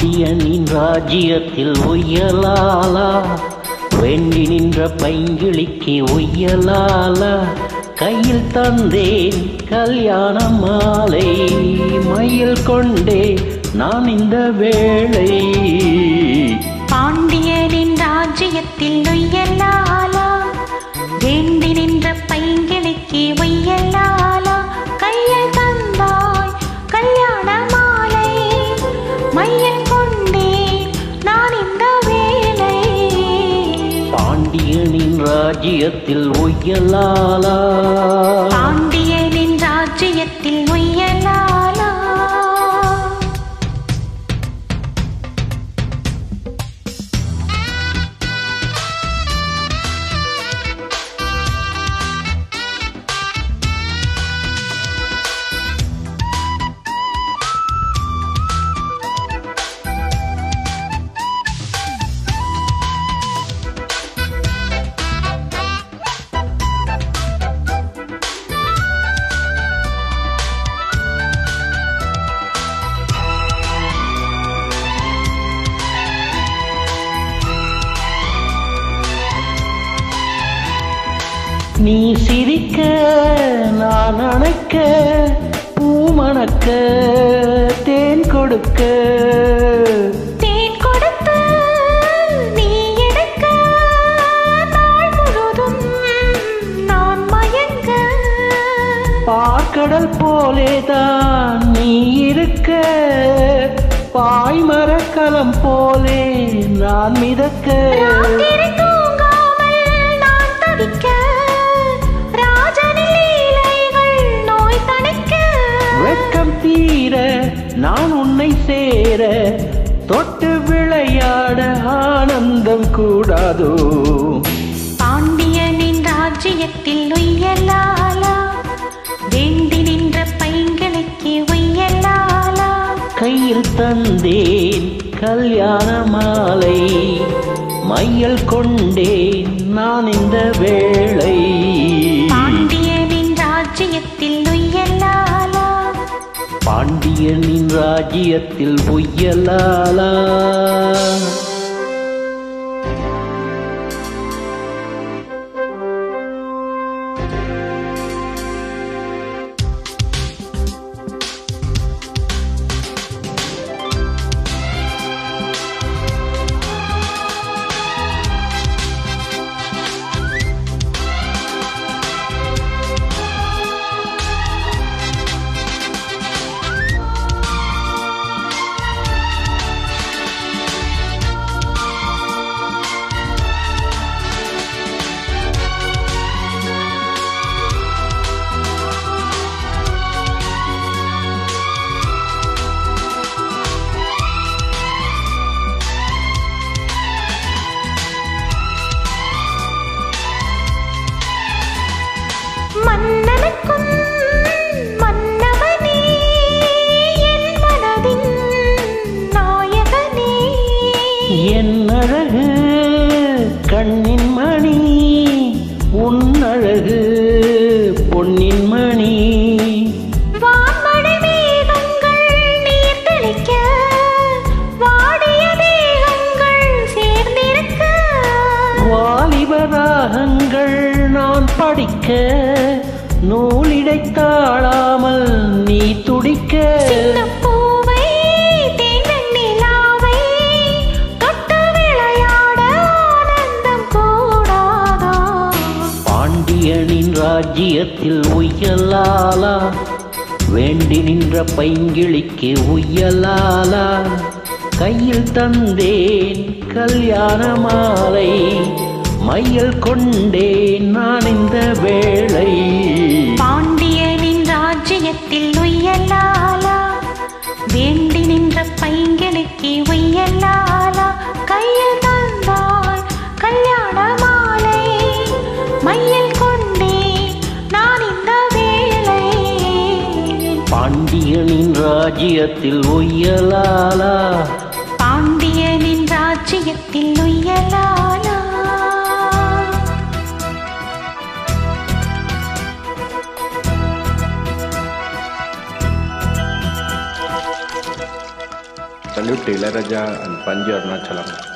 பாண்டியனின் ராஜ்யத்தில் ஒய்யலாலா வேண்டி நின்ற பைங்கிளிக்கு ஒய்யலாலா கையில் தந்தேன் கல்யாண மாலை மயில் கொண்டே நான் இந்த வேளை பாண்டியனின் ராஜ்யத்தில் ஒய்யலாலா வேண்டி நின்ற பைங்கிளிக்கு ஒய்யலாலா கையில் தந்தாய் கல்யாண மாலை மையல் கொண்டே நான் இந்த வேலை பாண்டியனின் ராஜ்யத்தில் ஒய்யலாலா பாண்டியனின் ராஜ்யத்தில் ஒய்யலாலா நீ சிரிக்க நான் அணைக்க பூ மணக்க தேன் கொடுக்க தேன் கொடுத்து நீ எடுக்க நாள் முழுதும் நான் மயங்க பார்க்கடல் போலேதான் நீ இருக்க பாய்மரக்கலம் போலே நான் மிதக்க ராத்திரி தூங்காமல் நான் தவிக்க ராஜனின் லீலைகள் நோய் தணிக்க வெட்கம் தீர நான் உன்னை சேர தொட்டு விளையாட ஆனந்தம் கூடாதோ பாண்டியனின் ராஜ்யத்தில் உய்யலாலா வேண்டி நின்ற பைங்களுக்கு உய்யலாலா கையில் தந்தேன் கல்யாண மாலை மையல் கொண்டேன் நான் இந்த வேளை பாண்டியனின் ராஜ்யத்தில் உய்யலாலா பாண்டியனின் ராஜ்யத்தில் பொய்யலாலா மன்னனுக்கும் மன்னவனே என் மனதின் நாயகனே என் அழகு கண்ணின் மணி உன் அழகு பொன்னின் மணி வான்மழை மேகங்கள் நீர் தெளிக்க வாடிய தேகங்கள் சேர்ந்திருக்க வாலிபராகங்கள் நான் படிக்க நூலிடை தாழாமல் நீ துடிக்க சின்னப் பூவை தேன் நிலாவை தொட்டு விளையாட ஆனந்தம் கூடாதா பாண்டியனின் ராஜ்யத்தில் உய்யலாலா வேண்டி நின்ற பைங்கிளிக்கு உய்யலாலா கையில் தந்தேன் கல்யாண மாலை மையல் கொண்டேன் நான் இந்த வேளை பாண்டியனின் ராஜ்யத்தில் உய்யலாலா வேண்டி நின்ற பைங்களுக்கு உய்யலாலா கையில் தந்தாய் கல்யாண மாலை மையில் கொண்டே நான் இந்த வேளை பாண்டியனின் ராஜ்யத்தில் உய்யலாலா பாண்டியனின் ராஜ்யத்தில் உய்யலாலா salute to Ilaraja and Panji Arunachalam.